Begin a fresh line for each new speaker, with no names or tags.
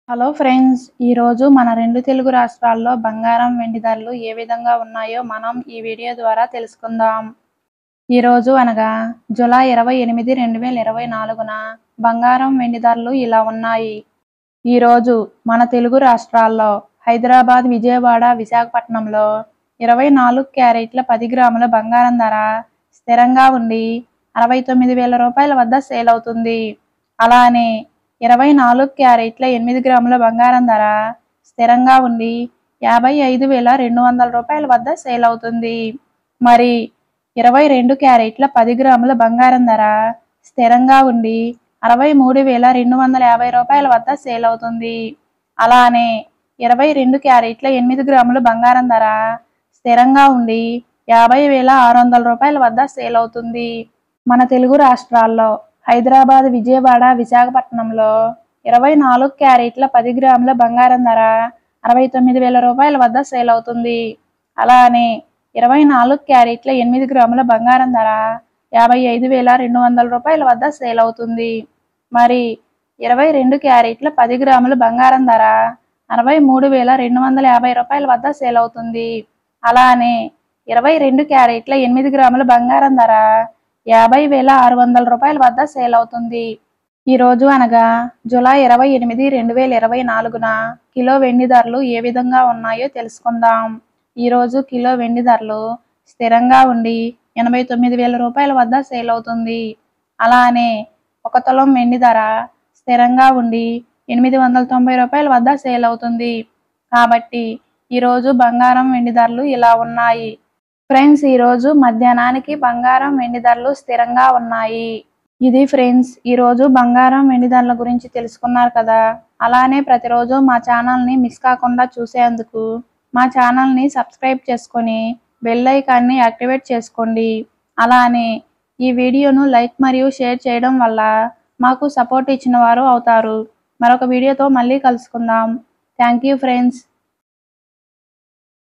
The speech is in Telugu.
హలో ఫ్రెండ్స్ ఈరోజు మన రెండు తెలుగు రాష్ట్రాల్లో బంగారం వెండి ధరలు ఏ విధంగా ఉన్నాయో మనం ఈ వీడియో ద్వారా తెలుసుకుందాం ఈరోజు అనగా జూలై ఇరవై ఎనిమిది రెండు వేల ఇరవై నాలుగున బంగారం వెండి ధరలు ఇలా ఉన్నాయి ఈరోజు మన తెలుగు రాష్ట్రాల్లో హైదరాబాద్ విజయవాడ విశాఖపట్నంలో ఇరవై నాలుగు క్యారెట్ల పది గ్రాముల బంగారం ధర స్థిరంగా ఉండి అరవై తొమ్మిది వేల రూపాయల వద్ద సేల్ అవుతుంది అలానే ఇరవై నాలుగు క్యారెట్ల ఎనిమిది గ్రాముల బంగారం ధర స్థిరంగా ఉండి యాభై ఐదు వేల రెండు వందల రూపాయల వద్ద సేల్ అవుతుంది మరి ఇరవై రెండు క్యారెట్ల పది గ్రాముల బంగారం ధర స్థిరంగా ఉండి అరవై మూడు వేల రెండు వందల యాభై రూపాయల వద్ద సేల్ అవుతుంది అలానే ఇరవై రెండు క్యారెట్ల ఎనిమిది గ్రాముల బంగారం ధర స్థిరంగా ఉండి యాభై వేల ఆరు వందల రూపాయల వద్ద సేల్ అవుతుంది మన తెలుగు రాష్ట్రాల్లో హైదరాబాద్ విజయవాడ విశాఖపట్నంలో ఇరవై నాలుగు క్యారెట్ల పది గ్రాముల బంగారం ధర అరవై తొమ్మిది వేల రూపాయల వద్ద సేల్ అవుతుంది అలానే ఇరవై నాలుగు క్యారెట్ల ఎనిమిది గ్రాముల బంగారం ధర యాభై ఐదు వేల రెండు వందల రూపాయల వద్ద సేల్ అవుతుంది మరి ఇరవై రెండు క్యారెట్ల పది గ్రాముల బంగారం ధర అరవై మూడు వేల రెండు వందల యాభై రూపాయల వద్ద సేల్ అవుతుంది అలానే ఇరవై రెండు క్యారెట్ల ఎనిమిది గ్రాముల బంగారం ధర యాభై వేల ఆరు వందల రూపాయల వద్ద సేల్ అవుతుంది ఈ రోజు అనగా జూలై ఇరవై ఎనిమిది రెండు వేల ఇరవై నాలుగున కిలో వెండి ధరలు ఏ విధంగా ఉన్నాయో తెలుసుకుందాం ఈ రోజు కిలో వెండి ధరలు స్థిరంగా ఉండి ఎనభై తొమ్మిది వేల రూపాయల వద్ద సేల్ అవుతుంది అలానే ఒక తులం వెండి ధర స్థిరంగా ఉండి ఎనిమిది వందల తొంభై రూపాయల వద్ద సేల్ అవుతుంది కాబట్టి ఈరోజు బంగారం వెండి ధరలు ఇలా ఉన్నాయి ఫ్రెండ్స్ ఈరోజు మధ్యాహ్నానికి బంగారం వెండి ధరలు స్థిరంగా ఉన్నాయి ఇది ఫ్రెండ్స్ ఈరోజు బంగారం వెండి ధరల గురించి తెలుసుకున్నారు కదా అలానే ప్రతిరోజు మా ఛానల్ని మిస్ కాకుండా చూసేందుకు మా ఛానల్ని సబ్స్క్రైబ్ చేసుకొని బెల్ ఐకాన్ని యాక్టివేట్ చేసుకోండి అలానే ఈ వీడియోను లైక్ మరియు షేర్ చేయడం వల్ల మాకు సపోర్ట్ ఇచ్చిన వారు అవుతారు మరొక వీడియోతో మళ్ళీ కలుసుకుందాం థ్యాంక్ యూ ఫ్రెండ్స్